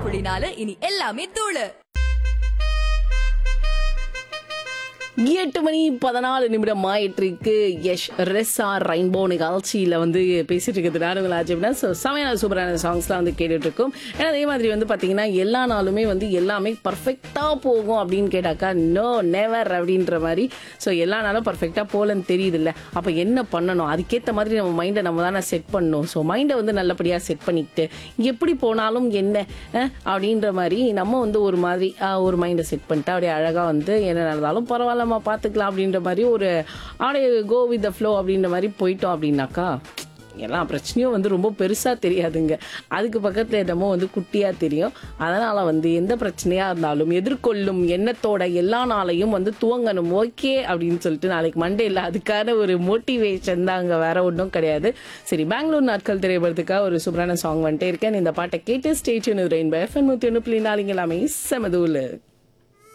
புள்ளி நாலு இனி எல்லாமே தூளு எட்டு மணி பதினாலு நிமிடம் ஆயிட்டிருக்கு யஷ் ரெஸ்ஸா ரெயின்போ நிகழ்ச்சியில் வந்து பேசிட்டு இருக்கிறது நானுங்கள் ஆச்சுன்னா ஸோ செமையான சூப்பரான சாங்ஸ்லாம் வந்து கேட்டுட்டு இருக்கோம் ஏன்னா அதே மாதிரி வந்து பார்த்தீங்கன்னா எல்லா நாளுமே வந்து எல்லாமே பர்ஃபெக்டாக போகும் அப்படின்னு கேட்டாக்கா நோ நெவர் அப்படின்ற மாதிரி ஸோ எல்லா நாளும் பர்ஃபெக்டாக போகலன்னு தெரியுதுல்ல அப்போ என்ன பண்ணணும் அதுக்கேற்ற மாதிரி நம்ம மைண்டை நம்ம தானே செட் பண்ணணும் ஸோ மைண்டை வந்து நல்லபடியாக செட் பண்ணிக்கிட்டு எப்படி போனாலும் என்ன அஹ், அப்படின்ற மாதிரி நம்ம வந்து ஒரு மாதிரி ஆஹ், ஒரு மைண்டை செட் பண்ணிட்டு அப்படியே அழகாக வந்து என்ன நடந்தாலும் பரவாயில்லம்மா பார்த்துக்கலாம் அப்படின்ற மாதிரி ஒரு அப்படியே கோ வித் த ஃப்ளோ அப்படின்ற மாதிரி போயிட்டோம் அப்படின்னாக்கா எல்லா பிரச்சனையும் வந்து ரொம்ப பெருசாக தெரியாதுங்க அதுக்கு பக்கத்தில் என்னமோ வந்து குட்டியாக தெரியும் அதனால் வந்து எந்த பிரச்சனையாக இருந்தாலும் எதிர்கொள்ளும் எண்ணத்தோட எல்லா நாளையும் வந்து துவங்கணும் ஓகே அப்படின்னு சொல்லிட்டு நாளைக்கு மண்டே இல்லை அதுக்கான ஒரு மோட்டிவேஷன் தான் அங்கே வேற ஒன்றும் கிடையாது சரி பெங்களூர் நாட்கள் திரைப்படத்துக்காக ஒரு சூப்பரான சாங் வந்துட்டே இருக்கேன் இந்த பாட்டை கேட்டு ஸ்டேஷன் ரெயின் பை எஃப்என் நூற்றி ஒன்று புள்ளி நாளைங்க எல்லாமே செமதூல்